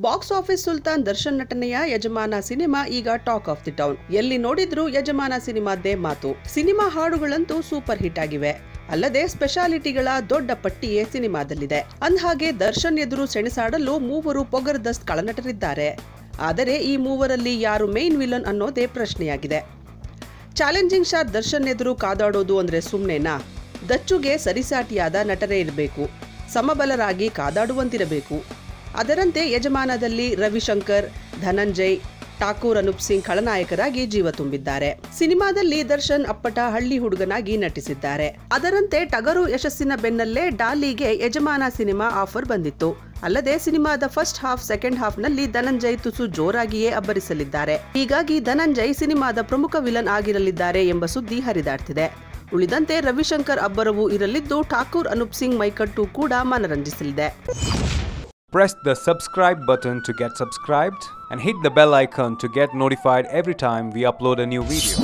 Box office Sultan Darshan ನಟನೆಯ ಯಜಮಾನ cinema ಈಗ ಟಾಕ್ ಆಫ್ ದಿ ಟೌನ್ ಎಲ್ಲಿ ನೋಡಿದ್ರೂ ಯಜಮಾನ ಸಿನಿಮಾದ್ದೇ ಮಾತು ಸಿನಿಮಾ ಹಾಡುಗಳಂತೂ ಸೂಪರ್ ಹಿಟ್ ಆಗಿವೆ ಅಲ್ಲದೆ ಸ್ಪೆಷಾಲಿಟಿಗಳ ದೊಡ್ಡ ಪಟ್ಟಿಯೇ ಸಿನಿಮಾದಲ್ಲಿದೆ ಅಂದ್ಹಾಗೆ ದರ್ಶನ್ ಎದುರು ಸೆಣಸಾಡಲು ಮೂವರು ಪೊಗರ್ದಸ್ತ್ ಕಳನಟರಿದ್ದಾರೆ ಆದರೆ ಈ ಮೂವರಲ್ಲಿ ಯಾರು ಮೇನ್ ವಿಲನ್ ಅನ್ನೋದೇ ಪ್ರಶ್ನೆಯಾಗಿದೆ ಚಾಲೆಂಜಿಂಗ್ ಸ್ಟಾರ್ ದರ್ಶನ್ ಎದುರು ಕಾದಾಡೋದು ಅಂದ್ರೆ ಸುಮ್ನೆನಾ ದಚ್ಚುಗೆ ಸರಿಸಾಟಿಯಾದ ನಟರೇ ಇರಬೇಕು ಸಮಬಲರಾಗಿ ಕಾದಾಡುವಂತಿರಬೇಕು ಅದರಂತೆ ಯಜಮಾನದಲ್ಲಿ ರವಿಶಂಕರ್ ಧನಂಜಯ್ ಠಾಕೂರ್ ಅನೂಪ್ ಸಿಂಗ್ ಖಳನಾಯಕರಾಗಿ ಜೀವ ತುಂಬಿದ್ದಾರೆ ಸಿನಿಮಾದಲ್ಲಿ ದರ್ಶನ್ ಅಪ್ಪಟ ಹಳ್ಳಿ ಹುಡುಗನಾಗಿ ನಟಿಸಿದ್ದಾರೆ ಅದರಂತೆ ಟಗರು ಯಶಸ್ಸಿನ ಬೆನ್ನಲ್ಲೇ ಡಾಲಿಗೆ ಯಜಮಾನ ಸಿನಿಮಾ ಆಫರ್ ಬಂದಿತ್ತು ಅಲ್ಲದೆ ಸಿನಿಮಾದ ಫಸ್ಟ್ ಹಾಫ್ ಸೆಕೆಂಡ್ ಹಾಫ್ ನಲ್ಲಿ ಧನಂಜಯ್ ತುಸು ಜೋರಾಗಿಯೇ ಅಬ್ಬರಿಸಲಿದ್ದಾರೆ ಹೀಗಾಗಿ ಧನಂಜಯ್ ಸಿನಿಮಾದ ಪ್ರಮುಖ ವಿಲನ್ ಆಗಿರಲಿದ್ದಾರೆ ಎಂಬ ಸುದ್ದಿ ಹರಿದಾಡ್ತಿದೆ ಉಳಿದಂತೆ ರವಿಶಂಕರ್ ಅಬ್ಬರವೂ ಇರಲಿದ್ದು ಠಾಕೂರ್ ಅನೂಪ್ ಸಿಂಗ್ ಮೈಕಟ್ಟು ಕೂಡ ಮನರಂಜಿಸಲಿದೆ Press the subscribe button to get subscribed and hit the bell icon to get notified every time we upload a new video.